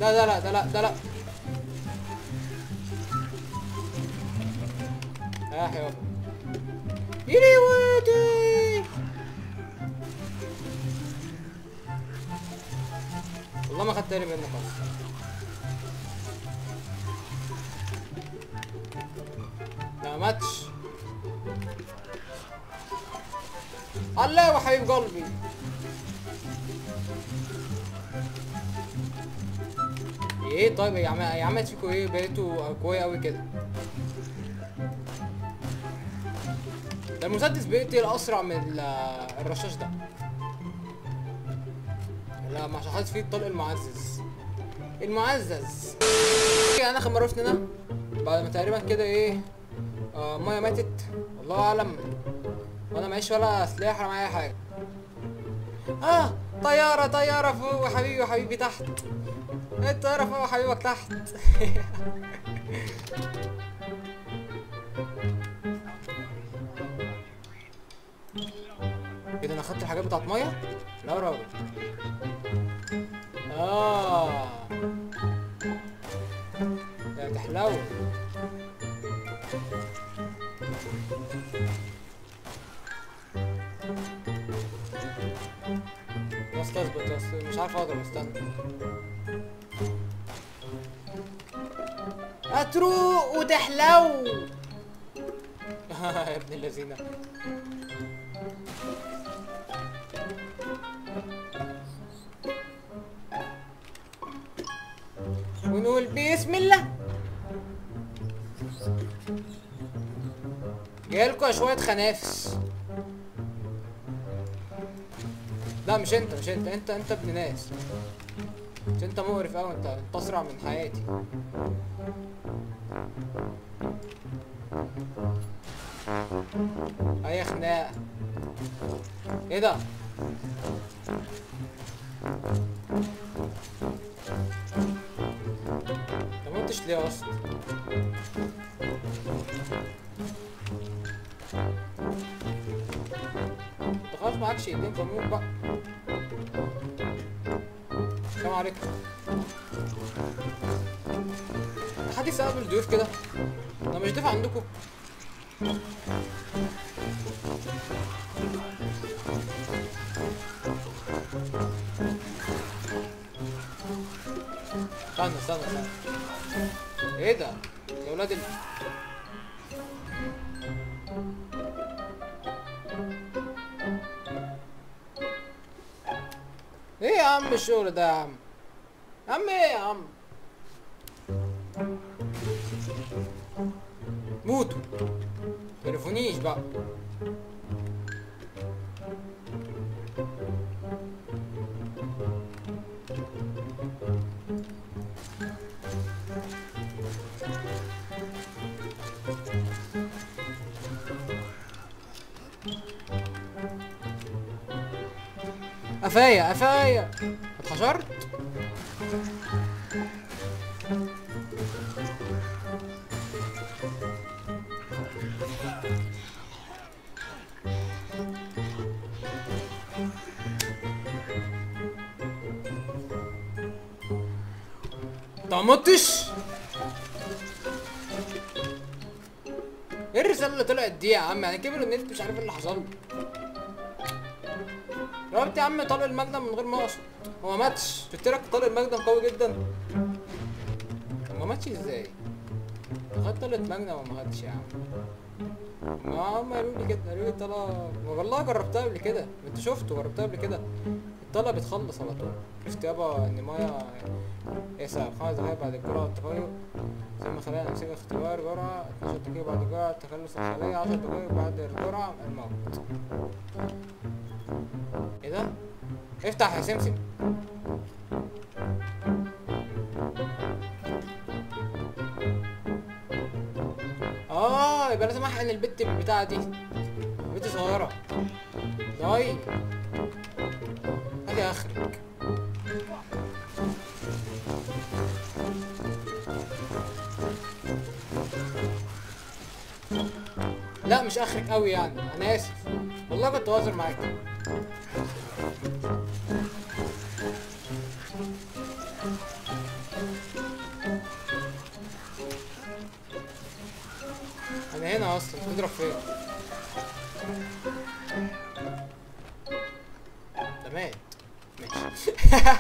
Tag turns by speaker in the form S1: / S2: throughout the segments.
S1: لا ده لا ده لا ده لا يا حيوان يلي ودي والله ما خدت بالي منه خالص لا ماتش الله وحبيب قلبي ايه طيب يا عم يا عم فيكوا ايه بقيتوا قوية قوي كده ده المسدس بيقتل اسرع من ال- الرشاش ده لا ما عشان حاطط فيه الطلق المعزز المعزز انا اخر مره شفنا هنا بعد ما تقريبا كده ايه آه مايا ماتت الله اعلم وانا معيش ولا سلاح ولا معايا حاجه اه طياره طياره فوق وحبيبي وحبيبي تحت الطياره فوق وحبيبك تحت كده انا خدت الحاجات بتاعت ميه لا يا راجل اه ده تحلو بس تظبط بس مش عارف اقدر استنى هتروق وتحلو يا ابن اللذينه ونقول بسم الله جايلكوا شوية خنافس لا مش انت مش انت انت انت ابن ناس مش انت مقرف اوي انت انت اسرع من حياتي اي خناقة ايه ده انت متش ليه اصلا انت خلاص معكش ايدين فموت بقى السلام عليكم حد يستقبل الضيوف كده انا مش ضيف عندكم استنى استنى استنى ايه ده يا ولاد ال... ايه يا عم الشغل ده يا عم يا عم ايه يا عم موتوا تليفونيش بقى قفايا قفايا اتحشرت انت ما متش ايه الرسالة اللي طلعت دي يا عم يعني كبر النت مش عارف ايه اللي حصل له رحت يا عم طلق المجنم من غير ما اقصد هو ما ماتش قلت لك طلق المجنم قوي جدا طب ما ماتش ازاي خد طلقة مجنم وما خدش يا عم ما هم قالوا لي كده قالوا لي طلقة والله جربتها قبل كده انت شفته جربتها قبل كده الطلقة بتخلص على طول عرفت يابا ان مايا يسعى خمس دقايق بعد الجرعة التفايق ثم خلايا نمسك اختبار جرعة 12 دقيقة بعد الجرعة تخلص الخلايا 10 دقايق بعد الجرعة الموت ايه ده؟ افتح يا سمسم اه يبقى لازم احقن البت بالبتاعة دي بنت صغيرة طيب ادي اخرك لا مش اخرك قوي يعني انا اسف والله كنت بهزر معاك هنا اصلا بتضرب فين ده مات ماشي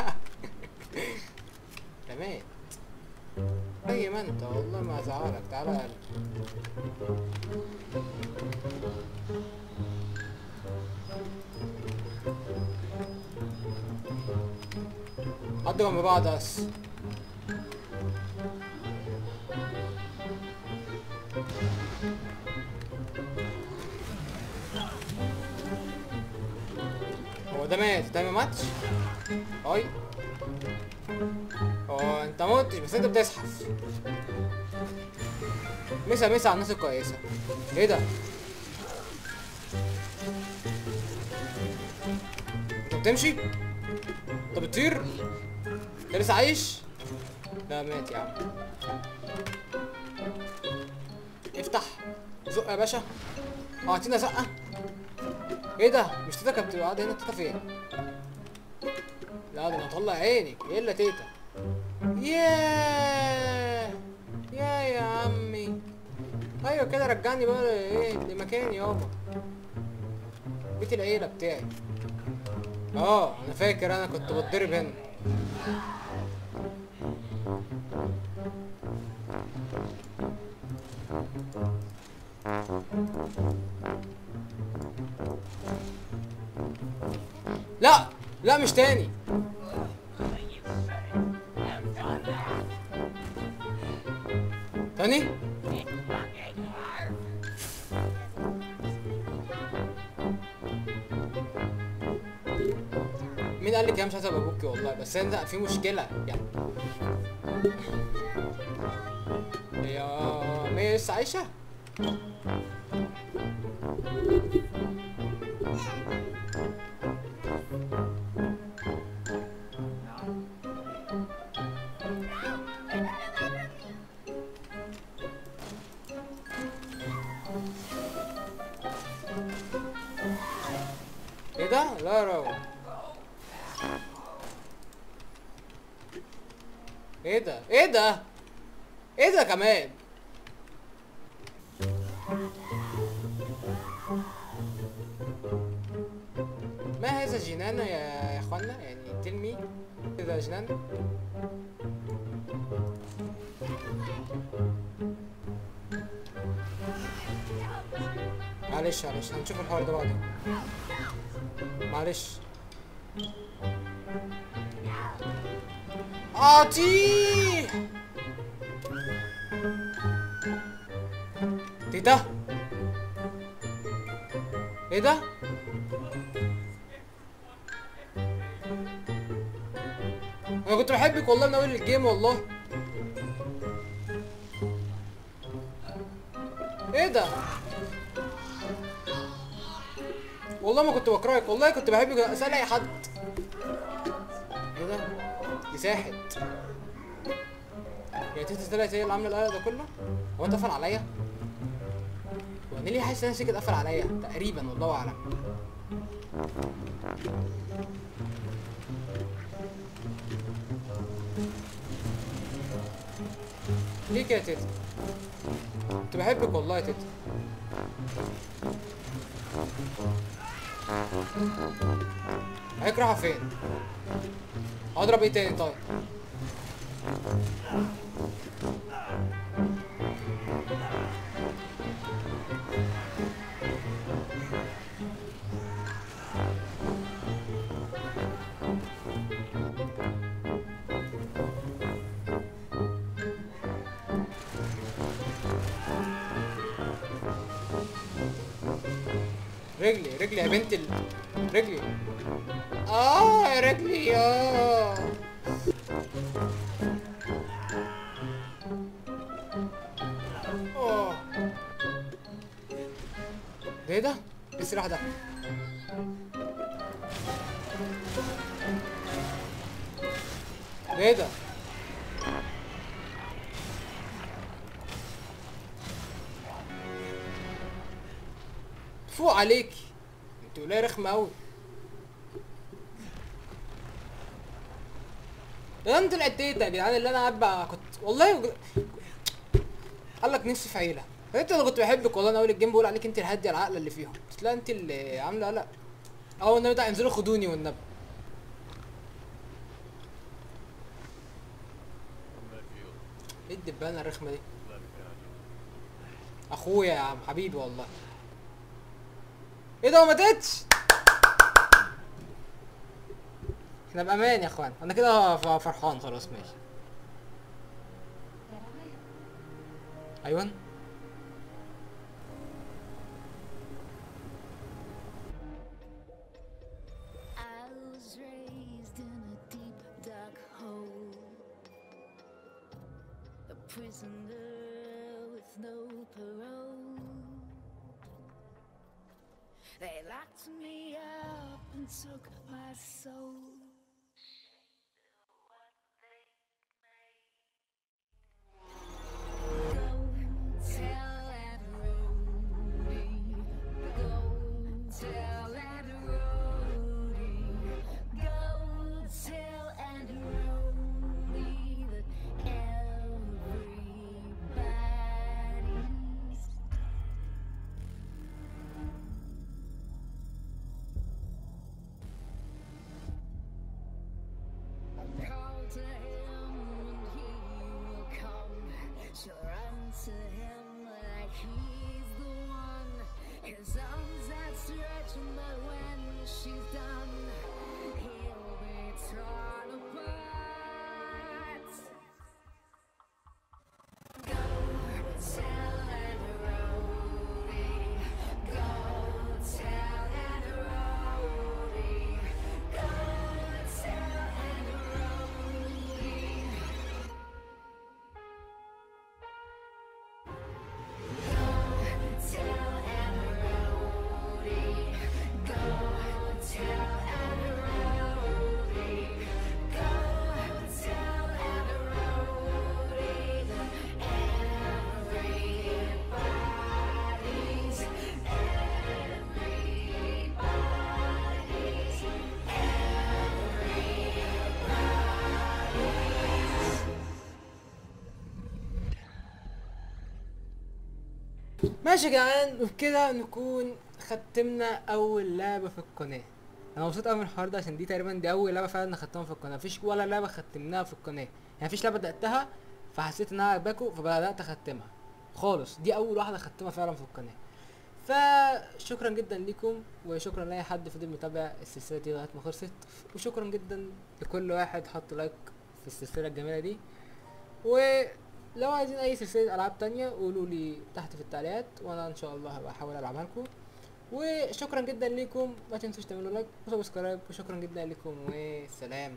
S1: ده مات زي ما انت والله ما هزعلك تعالى يا قلبي. حطوا جنب بعض بس هو ده مات ده ما ماتش اي هو انت متش بس انت بتزحف مسا مسا على الناس الكويسه ايه ده انت بتمشي انت بتطير انت لسه عايش لا مات يا عم افتح زق يا باشا اه اعطينا زقه ايه ده مش تيتا كانت بتبقى قاعده هنا تيتا فين لا ده انا هطلع عينك ايه الا تيتا ياه يا يا عمي ايوه كده رجعني بقى ايه لمكاني يابا بيت العيله بتاعي اه انا فاكر انا كنت بتضرب هنا لا لا مش تاني تاني مين قال لك يا مش عايز ابقى ابوكي والله بس انت في مشكله يعني يا ميس عايشه ايه ده لا رو ايه ده ايه ده ايه ده كمان ما هذا جنان يا يا اخوانا يعني تلمي هذا جنان معلش معلش هنشوف الحوار ده بعدين معلش اعطيه تيتا ايه ده انا كنت بحبك والله من اول الجيم والله ايه ده والله ما كنت بكرهك والله كنت بحبك اسال اي حد ايه ده دي ساحت يا تيتا طلعت هي اللي عامله القلق ده كله هو انت قفل عليا هو انا ليه حاسس ان انا كده قفل عليا تقريبا والله اعلم ليه كده يا تيتا كنت بحبك والله يا تيتا هيك رايحة فين؟ اضرب ايه تاني طيب؟ رجلي رجلي يا بنت ال... رجلي اه يا رجلي اه اه ده ايه ده؟ ايه السلاح ده؟ ده ايه ده؟ فوق عليكي انت ولايه رخمه قوي ده طلعت تيتا يا جدعان اللي انا قاعد بقى كنت والله وج- قال لك نفسي في عيله انت اللي كنت بحبك والله انا اول الجيم بقول عليك انت الهاديه العاقله اللي فيهم تلاقي انت اللي عامله قلق اه والنبي ده انزلوا خدوني والنبي ايه الدبانه الرخمه دي اخويا يا عم حبيبي والله ايه ده ما ماتتش احنا بامان يا اخوان انا كده ف- فرحان خلاص ماشي ايوه
S2: I was raised in a deep dark hole, a prisoner with no parole. They locked me up and took my soul. Go tell that roadie. Go tell that roadie. Go tell and roadie that everybody's Call to him and he will come. She'll run to him like he's the one. His arms outstretched, but when she's done, he'll be torn apart. Go tell that roadie. Go tell that roadie. Go tell that roadie. Tell and roadie, go tell and roadie, go tell and roadie that everybody's, everybody's, everybody's.
S1: ماشي يا جدعان وبكده نكون ختمنا اول لعبه في القناه انا مبسوط قوي من الحوار ده عشان دي تقريبا دي اول لعبه فعلا ختمها في القناه مفيش ولا لعبه ختمناها في القناه يعني مفيش لعبه بداتها فحسيت انها عجباكم فبدات اختمها خالص دي اول واحده ختمها فعلا في القناه فشكرا جدا ليكم وشكرا لاي حد فضل متابع السلسله دي لغايه ما خلصت وشكرا جدا لكل واحد حط لايك في السلسله الجميله دي ولو عايزين اي سلسله العاب تانية قولوا لي تحت في التعليقات وانا ان شاء الله هبقى احاول العبها لكم وشكرا جدا ليكم ما تنسوش تعملوا لايك وسبسكرايب وشكرا جدا لكم وسلام